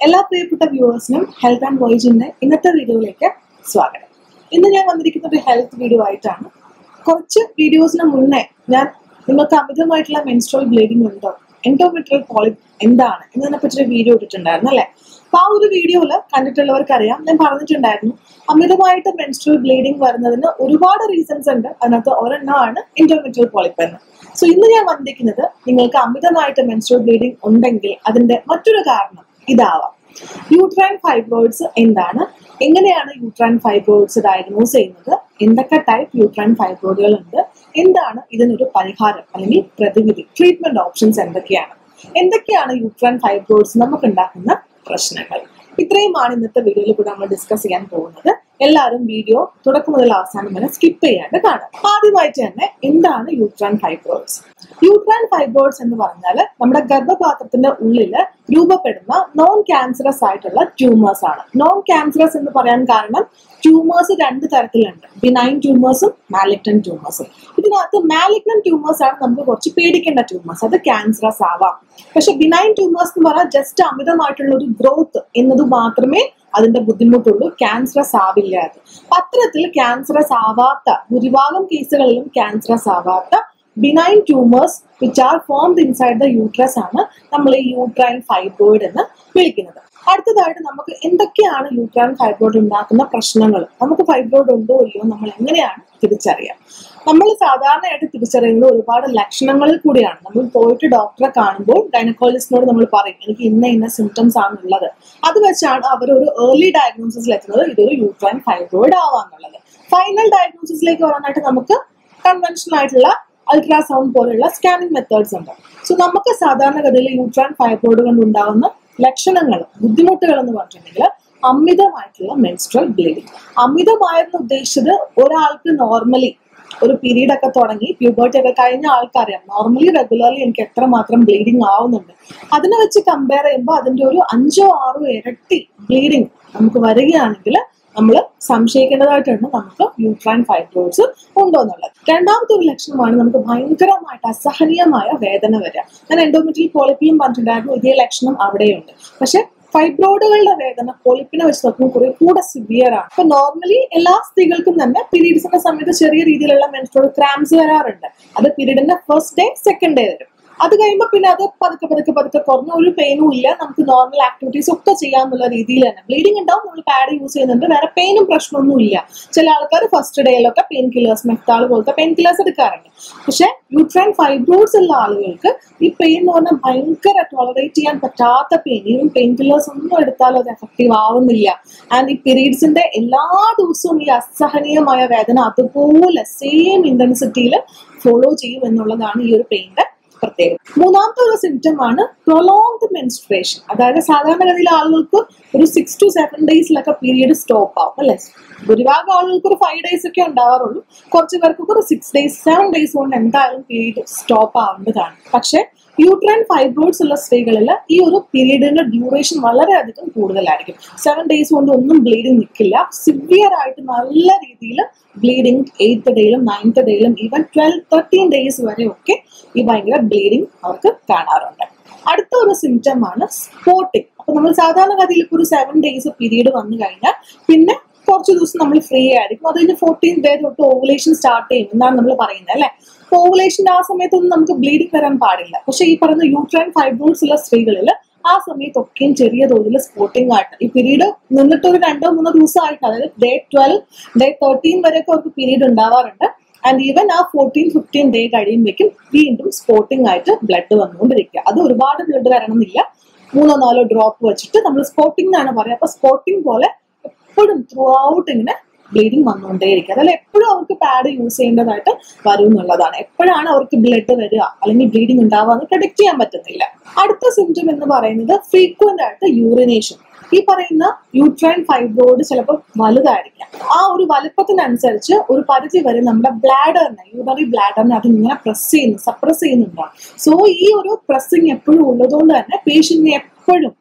എല്ലാ പ്രിയപ്പെട്ട വ്യൂവേഴ്സിനും health and വോയിജിന്റെ ഇന്നത്തെ വീഡിയോയിലേക്ക് സ്വാഗതം ഇന്ന് ഞാൻ വന്നിരിക്കുന്ന ഒരു ഹെൽത്ത് വീഡിയോ ആയിട്ടാണ് കുറച്ച് വീഡിയോസിന് മുന്നേ ഞാൻ നിങ്ങൾക്ക് അമിതമായിട്ടുള്ള മെൻസ്ട്രൽ ബ്ലീഡിംഗ് ഉണ്ടോ എൻഡോമെട്രിയൽ പോളിപ്പ് എന്താണ് എന്നതിനെ പറ്റി ഒരു വീഡിയോ ഇട്ടിട്ടുണ്ടായിരുന്നു അല്ലേ അപ്പൊ ആ ഒരു വീഡിയോയില് കണ്ടിട്ടുള്ളവർക്കറിയാം ഞാൻ പറഞ്ഞിട്ടുണ്ടായിരുന്നു അമിതമായിട്ട് മെൻസ്ട്രൽ ബ്ലീഡിംഗ് വരുന്നതിന് ഒരുപാട് റീസൺസ് ഉണ്ട് അതിനകത്ത് ഒരെണ്ണമാണ് എൻഡോമെട്രിയൽ പോളിപ്പ് എന്ന് സോ ഇന്ന് ഞാൻ വന്നിരിക്കുന്നത് നിങ്ങൾക്ക് അമിതമായിട്ട് മെൻസ്ട്രൽ ബ്ലീഡിംഗ് ഉണ്ടെങ്കിൽ അതിന്റെ മറ്റൊരു കാരണം ഇതാവാം യൂട്രൈൻ ഫൈബ്രോയിഡ്സ് എന്താണ് എങ്ങനെയാണ് യൂട്രൈൻ ഫൈബ്രോയിഡ്സ് ഡയഗ്നോസ് ചെയ്യുന്നത് എന്തൊക്കെ ടൈപ്പ് യൂട്രൈൻ ഫൈബ്രോയിഡുകൾ ഉണ്ട് എന്താണ് ഇതിനൊരു പരിഹാരം അല്ലെങ്കിൽ പ്രതിവിധി ട്രീറ്റ്മെന്റ് ഓപ്ഷൻസ് എന്തൊക്കെയാണ് എന്തൊക്കെയാണ് യൂട്രൈൻ ഫൈബ്രോയിഡ്സ് നമുക്ക് ഉണ്ടാക്കുന്ന പ്രശ്നങ്ങൾ ഇത്രയുമാണ് ഇന്നത്തെ വീഡിയോയിൽ കൂടെ നമ്മൾ ഡിസ്കസ് ചെയ്യാൻ പോകുന്നത് എല്ലാവരും വീഡിയോ തുടക്കം മുതൽ അവസാനം വരെ സ്കിപ്പ് ചെയ്യാണ്ട് കാണാം ആദ്യമായിട്ട് തന്നെ എന്താണ് യൂട്രൈൻ ഫൈബ്രോയിഡ്സ് യൂട്രൈൻ ഫൈബ്രോയിഡ്സ് എന്ന് പറഞ്ഞാൽ നമ്മുടെ ഗർഭപാത്രത്തിന്റെ ഉള്ളിൽ രൂപപ്പെടുന്ന നോൺ ക്യാൻസറസ് ആയിട്ടുള്ള ട്യൂമേഴ്സ് ആണ് നോൺ ക്യാൻസറസ് എന്ന് പറയാൻ കാരണം ട്യൂമേഴ്സ് രണ്ട് തരത്തിലുണ്ട് ബിനൈൻ ട്യൂമേഴ്സും മാലിഗ്നൻ ട്യൂമേഴ്സും ഇതിനകത്ത് മാലിഗ്നൻ ട്യൂമേഴ്സ് ആണ് നമുക്ക് കുറച്ച് പേടിക്കേണ്ട ട്യൂമേഴ്സ് അത് ക്യാൻസറസ് ആവാം പക്ഷെ ബിനൈൻ ട്യൂമേഴ്സ് എന്ന് പറഞ്ഞാൽ ജസ്റ്റ് അമിതമായിട്ടുള്ള ഒരു ഗ്രോത്ത് എന്നത് മാത്രമേ അതിന്റെ ബുദ്ധിമുട്ടുള്ളൂ ക്യാൻസറസ് ആവില്ല അത് അത്തരത്തിൽ ക്യാൻസറസ് ആവാത്ത ഭൂരിഭാഗം കേസുകളിലും ക്യാൻസറസ് ആവാത്ത benign tumours which are formed inside the uterus ആണ് നമ്മൾ ഈ യൂട്രൈൻ ഫൈബ്രോയിഡ് എന്ന് വിളിക്കുന്നത് അടുത്തതായിട്ട് നമുക്ക് എന്തൊക്കെയാണ് യൂട്രൈൻ ഫൈബ്രോയിഡ് ഉണ്ടാക്കുന്ന പ്രശ്നങ്ങൾ നമുക്ക് ഫൈബ്രോയിഡ് ഉണ്ടോ ഇല്ലയോ നമ്മൾ എങ്ങനെയാണ് തിരിച്ചറിയാം നമ്മൾ സാധാരണയായിട്ട് തിരിച്ചറിയുന്നത് ഒരുപാട് ലക്ഷണങ്ങളിൽ കൂടിയാണ് നമ്മൾ പോയിട്ട് ഡോക്ടറെ കാണുമ്പോൾ ഗൈനക്കോളജിസ്റ്റിനോട് നമ്മൾ പറയും എനിക്ക് ഇന്ന ഇന്ന സിംറ്റംസ് ആണ് ഉള്ളത് അത് വെച്ചാണ് അവർ ഒരു ഏർലി ഡയഗ്നോസിസിൽ എത്തുന്നത് ഇതൊരു യൂട്രൈൻ ഫൈബ്രോയിഡ് ആവാന്നുള്ളത് ഫൈനൽ ഡയഗ്നോസിസിലേക്ക് വരാനായിട്ട് നമുക്ക് കൺവെൻഷനൽ ആയിട്ടുള്ള അൾട്രാസൗണ്ട് പോലെയുള്ള സ്കാനിങ് മെത്തേഡ്സ് ഉണ്ട് സോ നമുക്ക് സാധാരണഗതിയിൽ യൂട്രൈൻ ഫൈബ്രോയിഡ് കൊണ്ട് ഉണ്ടാകുന്ന ലക്ഷണങ്ങൾ ബുദ്ധിമുട്ടുകൾ എന്ന് പറഞ്ഞിട്ടുണ്ടെങ്കിൽ അമിതമായിട്ടുള്ള മെൻസ്ട്രൽ ബ്ലീഡിങ് അമിതമായെന്ന് ഉദ്ദേശിച്ചത് ഒരാൾക്ക് നോർമലി ഒരു പീരീഡ് ഒക്കെ തുടങ്ങി പ്യൂബർട്ടി ഒക്കെ കഴിഞ്ഞ ആൾക്കറിയാം നോർമലി റെഗുലർലി എനിക്ക് എത്രമാത്രം ബ്ലീഡിങ് ആവുന്നുണ്ട് അതിനെ വെച്ച് കമ്പയർ ചെയ്യുമ്പോൾ അതിന്റെ ഒരു അഞ്ചോ ആറോ ഇരട്ടി ബ്ലീഡിങ് നമുക്ക് വരികയാണെങ്കിൽ നമ്മൾ സംശയിക്കേണ്ടതായിട്ടുണ്ട് നമുക്ക് യൂട്രൈൻ ഫൈബ്രോയിഡ്സ് ഉണ്ടോ എന്നുള്ളത് രണ്ടാമത്തെ ഒരു ലക്ഷണമാണ് നമുക്ക് ഭയങ്കരമായിട്ട് അസഹനീയമായ വേദന വരിക ഞാൻ എൻഡോമെട്രിയൽ പോളിപ്പിയും പറഞ്ഞിട്ടുണ്ടായിരുന്നു ഇതേ ലക്ഷണം അവിടെയുണ്ട് പക്ഷെ ഫൈബ്രോയിഡുകളുടെ വേദന പോളിപ്പിനെ വെച്ച് നോക്കുമ്പോൾ കുറെ കൂടെ സിവിയർ ആണ് അപ്പൊ നോർമലി എല്ലാ സ്ത്രീകൾക്കും തന്നെ പീരീഡ്സിന്റെ സമയത്ത് ചെറിയ രീതിയിലുള്ള മെൻസ്ട്രോൾ ക്രാംസ് വരാറുണ്ട് അത് പീരീഡിന്റെ ഫസ്റ്റ് ഡേ സെക്കൻഡ് ഡേ വരും അത് കഴിയുമ്പോൾ പിന്നെ അത് പതുക്കെ പതുക്കെ പതുക്കെ കുറഞ്ഞ ഒരു പെയിനും ഇല്ല നമുക്ക് നോർമൽ ആക്ടിവിറ്റീസ് ഒക്കെ ചെയ്യാന്നുള്ള രീതിയിൽ തന്നെ ബ്ലീഡിംഗ് ഉണ്ടാവും നമ്മൾ പാഡ് യൂസ് ചെയ്യുന്നുണ്ട് വേറെ പെയിനും പ്രശ്നമൊന്നും ഇല്ല ചില ആൾക്കാർ ഫസ്റ്റ് ഡേയിലൊക്കെ പെയിൻ കില്ലേഴ്സ് മെഫ്താൾ പോലത്തെ പെയിൻ കില്ലേഴ്സ് എടുക്കാറുണ്ട് പക്ഷെ യൂട്രൈൻ ഫൈബ്രോയിഡ്സ് ഉള്ള ആളുകൾക്ക് ഈ പെയിൻ എന്ന് പറഞ്ഞാൽ ഭയങ്കര ടോളറേറ്റ് ചെയ്യാൻ പറ്റാത്ത പെയിൻ ഈവൻ പെയിൻ കില്ലേഴ്സ് ഒന്നും എടുത്താലും അത് എഫക്റ്റീവ് ആവുന്നില്ല ആൻഡ് ഈ പീരീഡ്സിന്റെ എല്ലാ ദിവസവും ഈ അസഹനീയമായ വേദന അതുപോലെ സെയിം ഇന്റൻസിറ്റിയിൽ ഫോളോ ചെയ്യും എന്നുള്ളതാണ് ഈ ഒരു പെയിന്റെ പ്രത്യേകത മൂന്നാമത്തെ ഒരു സിംറ്റം ആണ് പ്രൊലോങ്ഡ് മെൻസ്ട്രേഷൻ അതായത് സാധാരണഗതിയിൽ ആളുകൾക്ക് ഒരു സിക്സ് ടു സെവൻ ഡേയ്സിലൊക്കെ പീരീഡ് സ്റ്റോപ്പ് ആവും അല്ലെ ഭൂരിഭാഗം ആളുകൾക്ക് ഒരു ഫൈവ് ഡേയ്സ് ഒക്കെ ഉണ്ടാവാറുള്ളൂ കുറച്ച് പേർക്കൊക്കെ ഒരു സിക്സ് ഡേയ്സ് സെവൻ ഡേയ്സ് കൊണ്ട് എന്തായാലും പീരീഡ് സ്റ്റോപ്പ് ആവേണ്ടതാണ് പക്ഷെ യൂട്രൈൻ ഫൈബ്രോയിഡ്സ് ഉള്ള സ്ത്രീകളിൽ ഈ ഒരു പീരീഡിന്റെ ഡ്യൂറേഷൻ വളരെയധികം കൂടുതലായിരിക്കും സെവൻ ഡേയ്സ് കൊണ്ട് ഒന്നും ബ്ലീഡിങ് നിൽക്കില്ല സിവിയർ ആയിട്ട് നല്ല രീതിയിൽ ബ്ലീഡിങ് എയ്ത്ത് ഡേയിലും നയൻത്ത് ഡേയിലും ഈവൻ ട്വൽവ് തേർട്ടീൻ ഡേയ്സ് വരെ ഒക്കെ ഈ ഭയങ്കര ബ്ലീഡിങ് അവർക്ക് കാണാറുണ്ട് അടുത്ത ഒരു സിംറ്റം ആണ് സ്പോട്ടിങ് അപ്പൊ നമ്മൾ സാധാരണഗതിയിൽ ഇപ്പോൾ ഒരു സെവൻ ഡേയ്സ് പീരീഡ് വന്നു കഴിഞ്ഞാൽ പിന്നെ കുറച്ച് ദിവസം നമ്മൾ ഫ്രീ ആയിരിക്കും അത് കഴിഞ്ഞ് ഫോർട്ടീൻ ഡേ തൊട്ട് ഓവുലേഷൻ സ്റ്റാർട്ട് ചെയ്യും എന്നാണ് നമ്മൾ പറയുന്നത് അല്ലെ അപ്പൊ ഓവുലേഷന്റെ ആ സമയത്തൊന്നും നമുക്ക് ബ്ലീഡിങ് വരാൻ പാടില്ല പക്ഷെ ഈ പറയുന്ന യൂട്രൈൻ ഫൈബ്രോയിഡ്സ് ഉള്ള സ്ത്രീകളിൽ ആ സമയത്തൊക്കെയും ചെറിയ തോതിൽ സ്പോട്ടിംഗ് ആയിട്ട് ഈ പീരീഡ് നിന്നിട്ട് ഒരു രണ്ടോ മൂന്നോ ദിവസമായിട്ട് അതായത് ഡേ ട്വൽവ് ഡേ തേർട്ടീൻ വരെയൊക്കെ അവർക്ക് പീരീഡ് ഉണ്ടാവാറുണ്ട് ആൻഡ് ഈവൻ ആ ഫോർട്ടീൻ ഫിഫ്റ്റീൻ ഡേ കഴിയുമ്പോഴേക്കും വീണ്ടും സ്പോട്ടിംഗ് ആയിട്ട് ബ്ലഡ് വന്നുകൊണ്ടിരിക്കുക അത് ഒരുപാട് ബ്ലഡ് വരണമെന്നില്ല മൂന്നോ നാലോ ഡ്രോപ്പ് വെച്ചിട്ട് നമ്മൾ സ്പോട്ടിംഗ് എന്നാണ് പറയുക അപ്പൊ സ്പോട്ടിംഗ് പോലെ എപ്പോഴും ത്രൂ ഔട്ട് ഇങ്ങനെ ബ്ലീഡിങ് വന്നുകൊണ്ടേയിരിക്കും അതല്ല എപ്പോഴും അവർക്ക് പാഡ് യൂസ് ചെയ്യേണ്ടതായിട്ട് വരും എന്നുള്ളതാണ് എപ്പോഴാണ് അവർക്ക് ബ്ലഡ് വരിക അല്ലെങ്കിൽ ബ്ലീഡിങ് ഉണ്ടാവുക എന്ന് പ്രൊഡിക്ട് ചെയ്യാൻ പറ്റുന്നില്ല അടുത്ത സിംറ്റം എന്ന് പറയുന്നത് ഫ്രീക്വന്റ് ആയിട്ട് യൂറിനേഷൻ ഈ പറയുന്ന യൂട്രൈൻ ഫൈബ്രോയിഡ് ചിലപ്പോൾ വലുതായിരിക്കാം ആ ഒരു വലുപ്പത്തിനനുസരിച്ച് ഒരു പരിധി വരെ നമ്മുടെ ബ്ലാഡറിനെ യൂറിനറി ബ്ലാഡറിനെ അത് ഇങ്ങനെ പ്രസ് ചെയ്യുന്നു സപ്രസ് ചെയ്യുന്നുണ്ടാവും സോ ഈ ഒരു പ്രസ്സിങ് എപ്പോഴും ഉള്ളതുകൊണ്ട് തന്നെ പേഷ്യന്റിനെ എപ്പോഴും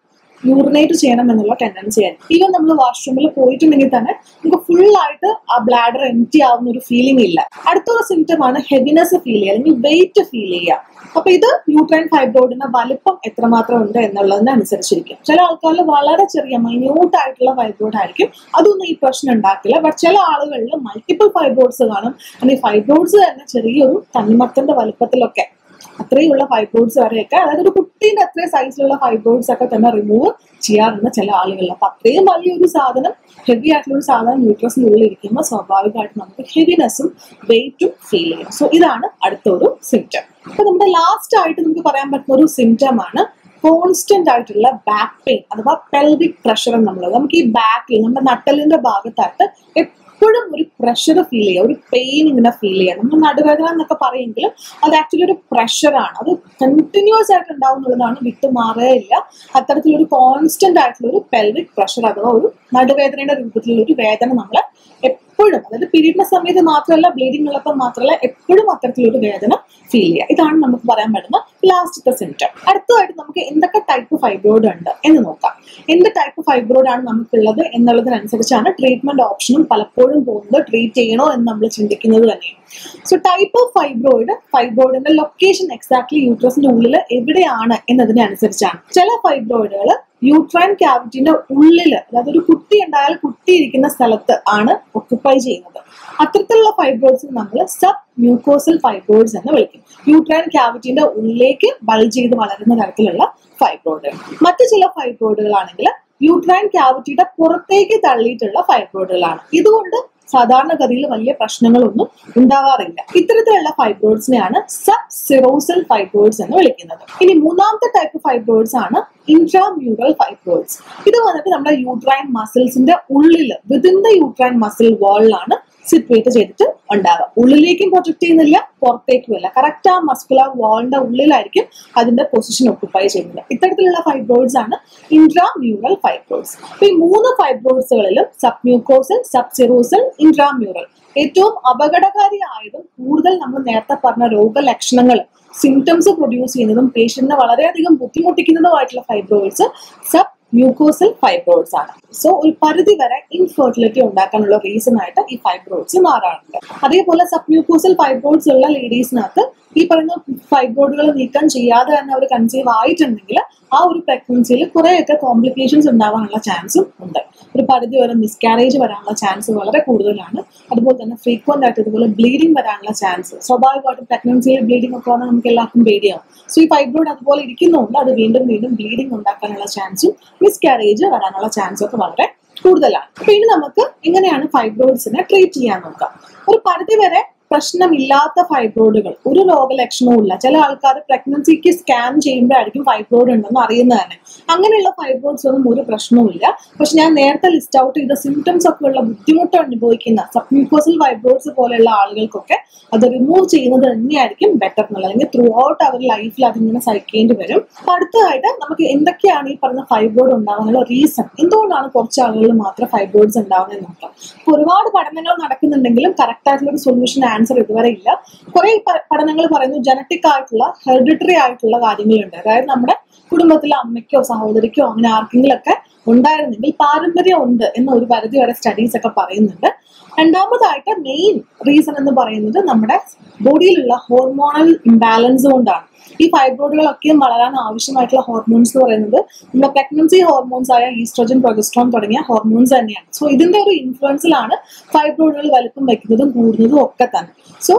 യൂറിനേറ്റ് ചെയ്യണം എന്നുള്ള ടെൻഡൻസി ആയിരിക്കും ഈവൻ നമ്മൾ വാഷ്റൂമിൽ പോയിട്ടുണ്ടെങ്കിൽ തന്നെ നമുക്ക് ഫുൾ ആയിട്ട് ആ ബ്ലാഡർ എംറ്റി ആവുന്ന ഒരു ഫീലിംഗ് ഇല്ല അടുത്തൊരു സിംറ്റം ആണ് ഹെവിനെസ് ഫീൽ ചെയ്യുക അല്ലെങ്കിൽ വെയിറ്റ് ഫീൽ ചെയ്യുക അപ്പൊ ഇത് യൂട്രൈൻ ഫൈബ്രോയിഡിന്റെ വലിപ്പം എത്രമാത്രം ഉണ്ട് എന്നുള്ളതിന് അനുസരിച്ചിരിക്കും ചില ആൾക്കാരിൽ വളരെ ചെറിയ മൈന്യൂട്ട് ആയിട്ടുള്ള ഫൈബ്രോയിഡ് ആയിരിക്കും അതൊന്നും ഈ പ്രശ്നം ഉണ്ടാക്കില്ല ബട്ട് ചില ആളുകളിൽ മൾട്ടിപ്പിൾ ഫൈബ്രോയിഡ്സ് കാണും അല്ലെങ്കിൽ ഫൈബ്രോയിഡ്സ് തന്നെ ചെറിയൊരു തണ്ണിമത്തന്റെ വലുപ്പത്തിലൊക്കെ അത്രയുള്ള ഫൈബ്രോയിഡ്സ് വരെയൊക്കെ അതായത് ഒരു കുട്ടീന്റെ അത്രയും സൈസിലുള്ള ഫൈബ്രോയിഡ്സ് ഒക്കെ തന്നെ റിമൂവ് ചെയ്യാറുണ്ട് ചില ആളുകളിൽ അപ്പൊ അത്രയും വലിയൊരു സാധനം ഹെവി ആയിട്ടുള്ള ഒരു സാധനം ന്യൂട്രസിനുള്ളിൽ ഇരിക്കുമ്പോൾ സ്വാഭാവികമായിട്ട് നമുക്ക് ഹെവിനെസ്സും വെയിറ്റും ഫീൽ ചെയ്യും സോ ഇതാണ് അടുത്തൊരു സിംറ്റം അപ്പൊ നമ്മുടെ ലാസ്റ്റ് ആയിട്ട് നമുക്ക് പറയാൻ പറ്റുന്ന ഒരു സിംറ്റം ആണ് കോൺസ്റ്റന്റ് ആയിട്ടുള്ള ബാക്ക് പെയിൻ അഥവാ പെൽവിക് പ്രഷർ എന്നുള്ളത് നമുക്ക് ഈ ബാക്കിൽ നമ്മുടെ നട്ടലിന്റെ ഭാഗത്തായിട്ട് എപ്പോഴും ഒരു പ്രഷർ ഫീൽ ചെയ്യുക ഒരു പെയിൻ ഇങ്ങനെ ഫീൽ ചെയ്യുക നമ്മൾ നടുവേദന എന്നൊക്കെ പറയുമെങ്കിലും അത് ആക്ച്വലി ഒരു പ്രഷറാണ് അത് കണ്ടിന്യൂസ് ആയിട്ട് ഉണ്ടാവുന്നുള്ളതാണ് വിട്ടുമാറുകയില്ല അത്തരത്തിലൊരു കോൺസ്റ്റന്റ് ആയിട്ടുള്ള ഒരു പെൽവിക് പ്രഷർ അഥവാ ഒരു നടുവേദനയുടെ രൂപത്തിലുള്ള ഒരു വേദന നമ്മൾ എപ്പോഴും അതായത് പീരീഡിന്റെ സമയത്ത് മാത്രമല്ല ബ്ലീഡിംഗ് ഉള്ളപ്പോൾ മാത്രമല്ല എപ്പോഴും അത്തരത്തിലൊരു വേദന ഫീൽ ചെയ്യുക ഇതാണ് നമുക്ക് പറയാൻ പറ്റുന്ന ലാസ്റ്റത്തെ സിംറ്റം അടുത്തതായിട്ട് നമുക്ക് എന്തൊക്കെ ടൈപ്പ് ഫൈബ്രോയിഡ് ഉണ്ട് എന്ന് നോക്കാം എന്ത് ടൈപ്പ് ഫൈബ്രോയിഡ് ആണ് നമുക്കുള്ളത് എന്നുള്ളതിനനുസരിച്ചാണ് ട്രീറ്റ്മെന്റ് ഓപ്ഷനും പലപ്പോഴും പോകുന്നത് ട്രീറ്റ് ചെയ്യണോ എന്ന് നമ്മൾ ചിന്തിക്കുന്നത് തന്നെയാണ് സോ ടൈപ്പ് ഓഫ് ഫൈബ്രോയിഡ് ഫൈബ്രോയിഡിന്റെ ലൊക്കേഷൻ എക്സാക്ട്ലി യൂട്രസിന്റെ ഉള്ളിൽ എവിടെയാണ് എന്നതിനെ അനുസരിച്ചാണ് ചില ഫൈബ്രോയിഡുകൾ യൂട്രൈൻ ക്യാവിറ്റിന്റെ ഉള്ളിൽ അതായത് ഒരു കുട്ടി ഉണ്ടായാൽ കുട്ടി ഇരിക്കുന്ന സ്ഥലത്ത് ആണ് ഒക്യുപ്പൈ ചെയ്യുന്നത് അത്തരത്തിലുള്ള ഫൈബ്രോയിഡ്സ് നമ്മൾ സബ് മ്യൂക്കോസൽ ഫൈബ്രോയിഡ്സ് എന്ന് വിളിക്കും യൂട്രൈൻ ക്യാവിറ്റിന്റെ ഉള്ളിലേക്ക് ബൾജ് ചെയ്ത് വളരുന്ന തരത്തിലുള്ള ഫൈബ്രോയിഡുകൾ മറ്റു ചില ഫൈബ്രോയിഡുകളാണെങ്കിൽ യൂട്രൈൻ ക്യാവിറ്റിയുടെ പുറത്തേക്ക് തള്ളിയിട്ടുള്ള ഫൈബ്രോയിഡുകളാണ് ഇതുകൊണ്ട് സാധാരണഗതിയിൽ വലിയ പ്രശ്നങ്ങളൊന്നും ഉണ്ടാവാറില്ല ഇത്തരത്തിലുള്ള ഫൈബ്രോയിഡ്സിനെയാണ് സബ് സിറോസൽ ഫൈബ്രോയിഡ്സ് എന്ന് വിളിക്കുന്നത് ഇനി മൂന്നാമത്തെ ടൈപ്പ് ഫൈബ്രോയിഡ്സ് ആണ് ഇൻട്രാമ്യൂറൽ ഫൈബ്രോയിഡ്സ് ഇത് വന്നിട്ട് നമ്മുടെ യൂട്രൈൻ മസിൽസിന്റെ ഉള്ളിൽ വിതിൻ ദ യൂട്രൈൻ മസിൽ വാളിലാണ് സിറ്റുവേറ്റ് ചെയ്തിട്ട് ഉണ്ടാവുക ഉള്ളിലേക്കും പ്രൊജക്ട് ചെയ്യുന്നില്ല പുറത്തേക്കുമില്ല കറക്റ്റ് ആ മസ്കുലർ വാളിന്റെ ഉള്ളിലായിരിക്കും അതിന്റെ പൊസിഷൻ ഒക്യുപ്പൈ ചെയ്യുന്നത് ഇത്തരത്തിലുള്ള ഫൈബ്രോയിഡ്സ് ആണ് ഇൻട്രാമ്യൂറൽ ഫൈബ്രോയിഡ്സ് അപ്പൊ ഈ മൂന്ന് ഫൈബ്രോയിഡ്സുകളിലും sub mucosal sub serosal intramural ഏറ്റവും അപകടകാരിയായതും കൂടുതൽ നമ്മൾ നേരത്തെ പറഞ്ഞ രോഗലക്ഷണങ്ങൾ സിംറ്റംസ് പ്രൊഡ്യൂസ് ചെയ്യുന്നതും പേഷ്യന്റിനെ വളരെയധികം ബുദ്ധിമുട്ടിക്കുന്നതുമായിട്ടുള്ള ഫൈബ്രോയിഡ്സ് സബ് മ്യൂക്കോസൽ ഫൈബ്രോയിഡ്സ് ആണ് സോ ഒരു പരിധി വരെ ഇൻഫെർട്ടിലിറ്റി ഉണ്ടാക്കാനുള്ള റീസൺ ആയിട്ട് ഈ ഫൈബ്രോയിഡ്സ് മാറാറുണ്ട് അതേപോലെ സബ് മ്യൂക്കോസൽ ഫൈബ്രോയിഡ്സ് ഉള്ള ലേഡീസിനകത്ത് ഈ പറയുന്ന ഫൈബ്രോയിഡുകൾ നീക്കം ചെയ്യാതെ തന്നെ അവർ കൺസീവ് ആയിട്ടുണ്ടെങ്കിൽ ആ ഒരു പ്രഗ്നൻസിയിൽ കുറേയൊക്കെ കോംപ്ലിക്കേഷൻസ് ഉണ്ടാവാനുള്ള ചാൻസും ഉണ്ട് ഒരു പരിധി വരെ മിസ്കാരേജ് വരാനുള്ള ചാൻസ് വളരെ കൂടുതലാണ് അതുപോലെ തന്നെ ഫ്രീക്വന്റ് ആയിട്ട് ഇതുപോലെ ബ്ലീഡിംഗ് വരാനുള്ള ചാൻസ് സ്വാഭാവികമായിട്ടും പ്രഗ്നൻസിയിൽ ബ്ലീഡിംഗ് ഒക്കെ വന്നാൽ നമുക്ക് എല്ലാവർക്കും പേടിയാവും സോ ഈ ഫൈബ്രോയിഡ് അതുപോലെ ഇരിക്കുന്നതുകൊണ്ട് അത് വീണ്ടും വീണ്ടും ബ്ലീഡിംഗ് ഉണ്ടാക്കാനുള്ള ചാൻസും മിസ്കാരേജ് വരാനുള്ള ചാൻസും ഒക്കെ വളരെ കൂടുതലാണ് അപ്പൊ ഇനി നമുക്ക് എങ്ങനെയാണ് ഫൈബ്രോയിഡ്സിനെ ട്രീറ്റ് ചെയ്യാൻ നോക്കാം ഒരു പരിധി വരെ പ്രശ്നമില്ലാത്ത ഫൈബ്രോയിഡുകൾ ഒരു രോഗലക്ഷണവും ഇല്ല ചില ആൾക്കാർ പ്രഗ്നൻസിക്ക് സ്കാൻ ചെയ്യുമ്പോഴായിരിക്കും ഫൈബ്രോയിഡ് ഉണ്ടെന്ന് അറിയുന്നത് തന്നെ അങ്ങനെയുള്ള ഫൈബ്രോയിഡ്സ് ഒന്നും ഒരു പ്രശ്നവുമില്ല പക്ഷെ ഞാൻ നേരത്തെ ലിസ്റ്റ് ഔട്ട് ചെയ്ത സിംറ്റംസ് ഒക്കെ ഉള്ള ബുദ്ധിമുട്ട് അനുഭവിക്കുന്ന സബ്മ്യൂക്കോസൽ ഫൈബ്രോയിഡ്സ് പോലെയുള്ള ആളുകൾക്കൊക്കെ അത് റിമൂവ് ചെയ്യുന്നത് തന്നെയായിരിക്കും ബെറ്റർ എന്നുള്ളത് അല്ലെങ്കിൽ ത്രൂ ഔട്ട് അവർ ലൈഫിൽ അതിങ്ങനെ സഹിക്കേണ്ടി വരും അപ്പൊ അടുത്തതായിട്ട് നമുക്ക് എന്തൊക്കെയാണ് ഈ പറഞ്ഞ ഫൈബ്രോയിഡ് ഉണ്ടാകാനുള്ള റീസൺ എന്തുകൊണ്ടാണ് കുറച്ച് ആളുകളിൽ മാത്രം ഫൈബ്രോയിഡ്സ് ഉണ്ടാവുന്നത് നോക്കാം അപ്പൊ ഒരുപാട് പഠനങ്ങൾ നടക്കുന്നുണ്ടെങ്കിലും കറക്റ്റ് ആയിട്ടുള്ള ഒരു സൊല്യൂഷൻ ആൻസർ ഇതുവരെ ഇല്ല കുറെ പഠനങ്ങൾ പറയുന്നു ജനറ്റിക് ആയിട്ടുള്ള ഹെറിഡിറ്ററി ആയിട്ടുള്ള കാര്യങ്ങളുണ്ട് അതായത് നമ്മുടെ കുടുംബത്തിലെ അമ്മയ്ക്കോ സഹോദരിക്കോ അങ്ങനെ ആർക്കെങ്കിലും ഒക്കെ ഉണ്ടായിരുന്നെങ്കിൽ പാരമ്പര്യം ഉണ്ട് എന്ന ഒരു പരിധി വരെ സ്റ്റഡീസ് ഒക്കെ പറയുന്നുണ്ട് രണ്ടാമതായിട്ട് മെയിൻ റീസൺ എന്ന് പറയുന്നത് നമ്മുടെ ബോഡിയിലുള്ള ഹോർമോണൽ ഇംബാലൻസ് കൊണ്ടാണ് ഈ ഫൈബ്രോയിഡുകളൊക്കെയും വളരാൻ ആവശ്യമായിട്ടുള്ള ഹോർമോൺസ് എന്ന് പറയുന്നത് നമ്മുടെ പ്രഗ്നൻസി ഹോർമോൺസ് ആയ ഈസ്ട്രോജൻ പ്രൊഗസ്ട്രോൺ തുടങ്ങിയ ഹോർമോൺസ് തന്നെയാണ് സോ ഇതിന്റെ ഒരു ഇൻഫ്ലുവൻസിലാണ് ഫൈബ്രോയിഡുകൾ വലുപ്പം വയ്ക്കുന്നതും കൂടുന്നതും ഒക്കെ തന്നെ സോ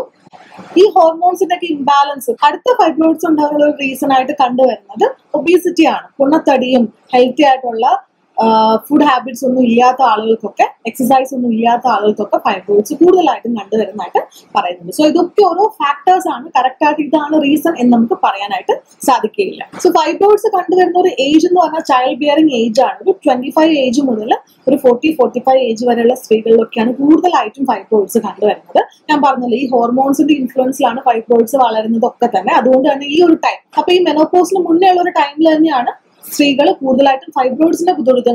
ഈ ഹോർമോൺസിന്റെ ഒക്കെ ഇംബാലൻസ് അടുത്ത ഫൈബ്രോയിഡ്സ് ഉണ്ടാകാനുള്ള ഒരു റീസൺ ആയിട്ട് കണ്ടുവരുന്നത് ഒബീസിറ്റി ആണ് പുണ്ണത്തടിയും ഹെൽത്തി ആയിട്ടുള്ള ഫുഡ് ഹാബിറ്റ്സ് ഒന്നും ഇല്ലാത്ത ആളുകൾക്കൊക്കെ എക്സസൈസ് ഒന്നും ഇല്ലാത്ത ആളുകൾക്കൊക്കെ ഫൈബ്രോയിഡ്സ് കൂടുതലായിട്ടും കണ്ടുവരുന്നതായിട്ട് പറയുന്നുണ്ട് സോ ഇതൊക്കെ ഓരോ ഫാക്ടേഴ്സ് ആണ് കറക്റ്റ് ആയിട്ട് ഇതാണ് റീസൺ എന്ന് നമുക്ക് പറയാനായിട്ട് സാധിക്കുകയില്ല സോ ഫൈബ്രോയിഡ്സ് കണ്ടുവരുന്ന ഒരു ഏജ് എന്ന് പറഞ്ഞാൽ ചൈൽഡ് ബിയറിംഗ് ഏജ് ആണ് ഒരു ട്വന്റി ഫൈവ് ഏജ് മുതൽ ഒരു ഫോർട്ടി ഫോർട്ടി ഫൈവ് ഏജ് വരെയുള്ള സ്ത്രീകളിലൊക്കെയാണ് കൂടുതലായിട്ടും ഫൈബ്രോയിഡ്സ് കണ്ടുവരുന്നത് ഞാൻ പറഞ്ഞല്ലോ ഈ ഹോർമോൺസിന്റെ ഇൻഫ്ലുവൻസിലാണ് ഫൈബ്രോയിഡ്സ് വളരുന്നതൊക്കെ തന്നെ അതുകൊണ്ട് തന്നെ ഈ ഒരു ടൈം അപ്പൊ ഈ മെനോപോസിന് മുന്നേ ഉള്ള ഒരു ടൈമിൽ തന്നെയാണ് സ്ത്രീകൾ കൂടുതലായിട്ടും ഫൈബ്രോയിഡ്സിന്റെ ദുരിതങ്ങൾ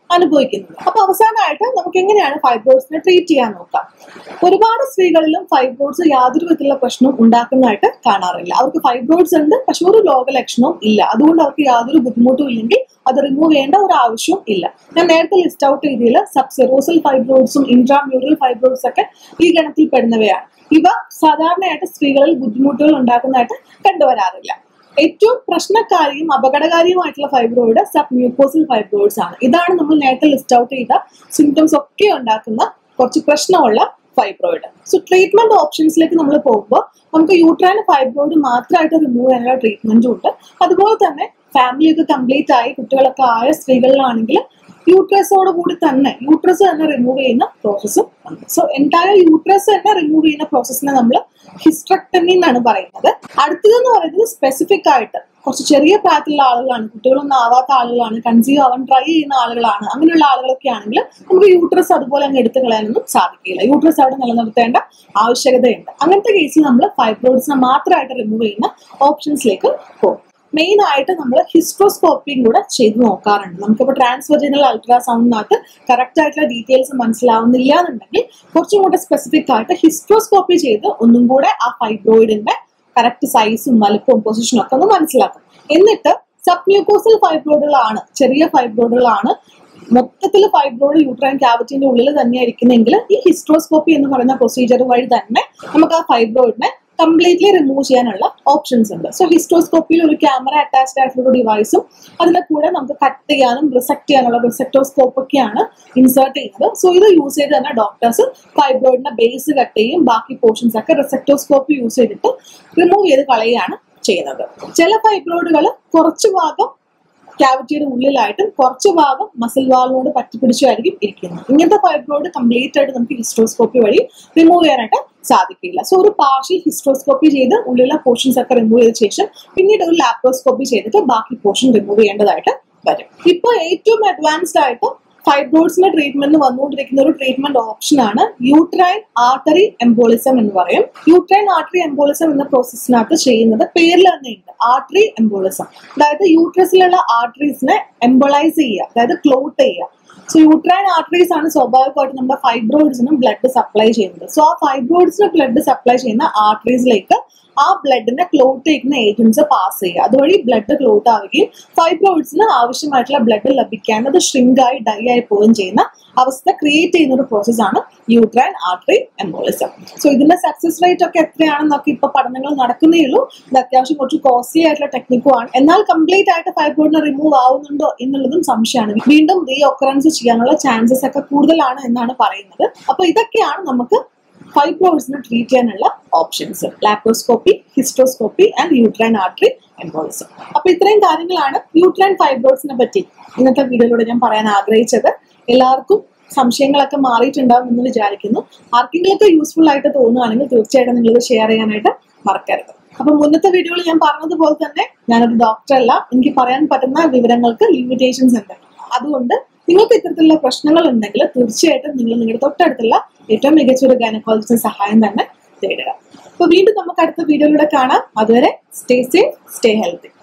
അനുഭവിക്കുന്നത് അപ്പൊ അവസാനമായിട്ട് നമുക്ക് എങ്ങനെയാണ് ഫൈബ്രോയിഡ്സിനെ ട്രീറ്റ് ചെയ്യാൻ നോക്കാം ഒരുപാട് സ്ത്രീകളിലും ഫൈബ്രോയിഡ്സ് യാതൊരു വിധത്തിലുള്ള പ്രശ്നവും ഉണ്ടാക്കുന്നതായിട്ട് കാണാറില്ല അവർക്ക് ഫൈബ്രോയിഡ്സ് ഉണ്ട് പക്ഷെ ഒരു രോഗലക്ഷണവും ഇല്ല അതുകൊണ്ട് അവർക്ക് യാതൊരു ബുദ്ധിമുട്ടും ഇല്ലെങ്കിൽ അത് റിമൂവ് ചെയ്യേണ്ട ഒരു ആവശ്യവും ഇല്ല ഞാൻ നേരത്തെ ലിസ്റ്റ് ഔട്ട് ചെയ്തതിൽ സബ്സെറോസൽ ഫൈബ്രോയിഡ്സും ഇൻട്രാമ്യൂറൽ ഫൈബ്രോയിഡ്സ് ഒക്കെ ഈ ഗണത്തിൽ പെടുന്നവയാണ് ഇവ സാധാരണയായിട്ട് സ്ത്രീകളിൽ ബുദ്ധിമുട്ടുകൾ ഉണ്ടാക്കുന്നതായിട്ട് കണ്ടുവരാറില്ല ഏറ്റവും പ്രശ്നക്കാരിയും അപകടകാരിയുമായിട്ടുള്ള ഫൈബ്രോയിഡ് സബ് മ്യൂക്കോസൽ ഫൈബ്രോയിഡ്സ് ആണ് ഇതാണ് നമ്മൾ നേരത്തെ ലിസ്റ്റ് ഔട്ട് ചെയ്ത സിംറ്റംസ് ഒക്കെ ഉണ്ടാക്കുന്ന കുറച്ച് പ്രശ്നമുള്ള ഫൈബ്രോയിഡ് സോ ട്രീറ്റ്മെന്റ് ഓപ്ഷൻസിലേക്ക് നമ്മൾ പോകുമ്പോൾ നമുക്ക് യൂട്രൈൻ ഫൈബ്രോയിഡ് മാത്രമായിട്ട് റിമൂവ് ചെയ്യാനുള്ള ട്രീറ്റ്മെന്റും ഉണ്ട് അതുപോലെ തന്നെ ഫാമിലി ഒക്കെ കംപ്ലീറ്റ് ആയി കുട്ടികളൊക്കെ ആയ സ്ത്രീകളിലാണെങ്കിൽ യൂട്രസോട് കൂടി തന്നെ യൂട്രസ് തന്നെ റിമൂവ് ചെയ്യുന്ന പ്രോസസ്സും ഉണ്ട് സോ എൻറ്റയർ യൂട്രസ് തന്നെ റിമൂവ് ചെയ്യുന്ന പ്രോസസ്സിനെ നമ്മൾ ഹിസ്ട്രക്ടമി എന്നാണ് പറയുന്നത് അടുത്തതെന്ന് പറയുന്നത് സ്പെസിഫിക് ആയിട്ട് കുറച്ച് ചെറിയ പ്രായത്തിലുള്ള ആളുകളാണ് കുട്ടികളൊന്നും ആവാത്ത ആളുകളാണ് കൺസീവ് ആവാൻ ട്രൈ ചെയ്യുന്ന ആളുകളാണ് അങ്ങനെയുള്ള ആളുകളൊക്കെ ആണെങ്കിൽ നമുക്ക് യൂട്രസ് അതുപോലെ അങ്ങ് എടുത്തു കളയാനൊന്നും സാധിക്കില്ല യൂട്രസ് അവിടെ നിലനിർത്തേണ്ട ആവശ്യകതയുണ്ട് അങ്ങനത്തെ കേസിൽ നമ്മൾ ഫൈബ്രോയിഡ്സിനെ മാത്രമായിട്ട് റിമൂവ് ചെയ്യുന്ന ഓപ്ഷൻസിലേക്ക് പോകും മെയിൻ ആയിട്ട് നമ്മൾ ഹിസ്ട്രോസ്കോപ്പിയും കൂടെ ചെയ്ത് നോക്കാറുണ്ട് നമുക്കിപ്പോൾ ട്രാൻസ്വെർജിനൽ അൾട്രാസൗണ്ടിനകത്ത് കറക്റ്റ് ആയിട്ടുള്ള ഡീറ്റെയിൽസ് മനസ്സിലാവുന്നില്ല എന്നുണ്ടെങ്കിൽ കുറച്ചും കൂടെ സ്പെസിഫിക് ആയിട്ട് ഹിസ്ട്രോസ്കോപ്പി ചെയ്ത് ഒന്നും കൂടെ ആ ഫൈബ്രോയിഡിന്റെ കറക്റ്റ് സൈസും വലുപ്പവും പൊസിഷനും ഒക്കെ ഒന്ന് മനസ്സിലാക്കും എന്നിട്ട് സബ്മ്യൂക്കോസൽ ഫൈബ്രോയിഡുകളാണ് ചെറിയ ഫൈബ്രോയിഡുകളാണ് മൊത്തത്തിൽ ഫൈബ്രോയിഡ് യൂട്രൈൻ ക്യാവിറ്റിന്റെ ഉള്ളിൽ തന്നെ ഇരിക്കുന്നെങ്കിൽ ഈ ഹിസ്ട്രോസ്കോപ്പി എന്ന് പറയുന്ന പ്രൊസീജിയർ വഴി തന്നെ നമുക്ക് ആ ഫൈബ്രോയിഡിനെ കംപ്ലീറ്റ്ലി റിമൂവ് ചെയ്യാനുള്ള ഓപ്ഷൻസ് ഉണ്ട് സോ ഹിസ്റ്റോസ്കോപ്പിയിൽ ഒരു ക്യാമറ അറ്റാച്ച്ഡ് ആയിട്ടുള്ള ഡിവൈസും അതിന്റെ കൂടെ നമുക്ക് കട്ട് ചെയ്യാനും റിസെക്ട് ചെയ്യാനുള്ള റിസെക്ടോസ്കോപ്പ് ഒക്കെയാണ് ഇൻസേർട്ട് ചെയ്യുന്നത് സോ ഇത് യൂസ് ചെയ്ത് തന്നെ ഡോക്ടേഴ്സ് ഫൈബ്രോയിഡിന്റെ ബേസ് കട്ട് ചെയ്യും ബാക്കി പോർഷൻസ് ഒക്കെ റിസെക്ടോസ്കോപ്പ് യൂസ് ചെയ്തിട്ട് റിമൂവ് ചെയ്ത് കളയുകയാണ് ചെയ്യുന്നത് ചില ഫൈബ്രോയിഡുകൾ കുറച്ച് ഭാഗം ക്യാവിറ്റിയുടെ ഉള്ളിലായിട്ടും കുറച്ച് ഭാഗം മസിൽ വാളിനോട് പറ്റിപ്പിടിച്ചായിരിക്കും ഇരിക്കുന്നത് ഇങ്ങനത്തെ ഫൈബ്രോയിഡ് കംപ്ലീറ്റ് ആയിട്ട് നമുക്ക് ഹിസ്റ്റോസ്കോപ്പി വഴി റിമൂവ് ചെയ്യാനായിട്ട് സാധിക്കില്ല സോ ഒരു പാർഷ്യൽ ഹിസ്റ്റോസ്കോപ്പി ചെയ്ത് ഉള്ളിലെ പോർഷൻസ് ഒക്കെ റിമൂവ് ചെയ്ത ശേഷം പിന്നീട് ഒരു ലാപ്രോസ്കോപ്പി ചെയ്തിട്ട് ബാക്കി പോർഷൻ റിമൂവ് ചെയ്യേണ്ടതായിട്ട് വരും ഇപ്പോൾ ഏറ്റവും അഡ്വാൻസ്ഡ് ആയിട്ട് ഫൈബ്രോയിഡ്സിന്റെ ട്രീറ്റ്മെന്റ് വന്നുകൊണ്ടിരിക്കുന്ന ഒരു ട്രീറ്റ്മെന്റ് ഓപ്ഷൻ ആണ് യൂട്രൈൻ ആർട്ടറി എംബോളിസം എന്ന് പറയും യൂട്രൈൻ ആർട്ടറി എംബോളിസം എന്ന പ്രോസസ്സിനകത്ത് ചെയ്യുന്നത് പേരിൽ തന്നെയുണ്ട് ആർട്ടറി എംബോളിസം അതായത് യൂട്രസിലുള്ള ആർട്ടറീസിനെ എംബോളൈസ് ചെയ്യുക അതായത് ക്ലോട്ട് ചെയ്യുക സോ യൂട്രൈൻ ആർട്ടറീസ് ആണ് സ്വാഭാവികമായിട്ട് നമ്മുടെ ഫൈബ്രോയിഡ്സിനും ബ്ലഡ് സപ്ലൈ ചെയ്യുന്നത് സോ ആ ഫൈബ്രോയിഡ്സിന് ബ്ലഡ് സപ്ലൈ ചെയ്യുന്ന ആർട്ടറീസിലേക്ക് ആ ബ്ലഡിനെ ക്ലോട്ട് ചെയ്യുന്ന ഏജൻസ് പാസ് ചെയ്യുക അതുവഴി ബ്ലഡ് ക്ലോട്ട് ആവുകയും ഫൈബ്രോയിഡ്സിന് ആവശ്യമായിട്ടുള്ള ബ്ലഡ് ലഭിക്കാൻ അത് ഷ്രിങ്ക് ആയി ഡൈ ആയി പോവുകയും ചെയ്യുന്ന അവസ്ഥ ക്രിയേറ്റ് ചെയ്യുന്ന ഒരു പ്രോസസ്സാണ് യൂട്രൈൻ ആർട്ടറി എംബോളിസം സോ ഇതിന്റെ സക്സസ് റേറ്റ് ഒക്കെ എത്രയാണെന്നൊക്കെ ഇപ്പൊ പഠനങ്ങൾ നടക്കുന്നേ ഉള്ളൂ ഇത് അത്യാവശ്യം കുറച്ച് കോസ്റ്റ്ലി ആയിട്ടുള്ള ടെക്നിക്കുമാണ് എന്നാൽ കംപ്ലീറ്റ് ആയിട്ട് ഫൈബ്രോയിഡിനെ റിമൂവ് ആവുന്നുണ്ടോ എന്നുള്ളതും സംശയമാണ് വീണ്ടും റീ ഒക്കറൻസ് ചെയ്യാനുള്ള ചാൻസസ് ഒക്കെ കൂടുതലാണ് എന്നാണ് പറയുന്നത് അപ്പൊ ഇതൊക്കെയാണ് നമുക്ക് ഫൈബ്രോയിഡ്സിനെ ട്രീറ്റ് ചെയ്യാനുള്ള options laparoscopy hysteroscopy and uterine artery embolism അപ്പൊ ഇത്രയും കാര്യങ്ങളാണ് യൂട്രൈൻ ഫൈബ്രോയിഡ്സിനെ പറ്റി ഇന്നത്തെ വീഡിയോയിലൂടെ ഞാൻ പറയാൻ ആഗ്രഹിച്ചത് എല്ലാവർക്കും സംശയങ്ങളൊക്കെ മാറിയിട്ടുണ്ടാവും എന്ന് വിചാരിക്കുന്നു ആർക്കെങ്കിലൊക്കെ യൂസ്ഫുൾ ആയിട്ട് തോന്നുകയാണെങ്കിൽ തീർച്ചയായിട്ടും നിങ്ങൾ ഇത് ഷെയർ ചെയ്യാനായിട്ട് മറക്കരുത് അപ്പൊ മുന്നത്തെ വീഡിയോയിൽ ഞാൻ പറഞ്ഞതുപോലെ തന്നെ ഞാനൊരു ഡോക്ടർ അല്ല എനിക്ക് പറയാൻ പറ്റുന്ന വിവരങ്ങൾക്ക് ലിമിറ്റേഷൻസ് ഉണ്ട് അതുകൊണ്ട് നിങ്ങൾക്ക് ഇത്തരത്തിലുള്ള പ്രശ്നങ്ങൾ ഉണ്ടെങ്കിൽ തീർച്ചയായിട്ടും നിങ്ങൾ നിങ്ങളുടെ തൊട്ടടുത്തുള്ള ഏറ്റവും മികച്ച ഒരു ഗൈനക്കോളജിസ്റ്റ് സഹായം തന്നെ തേടുക അപ്പൊ വീണ്ടും നമുക്ക് അടുത്ത വീഡിയോയിലൂടെ കാണാം അതുവരെ സ്റ്റേ സേഫ് സ്റ്റേ ഹെൽത്തി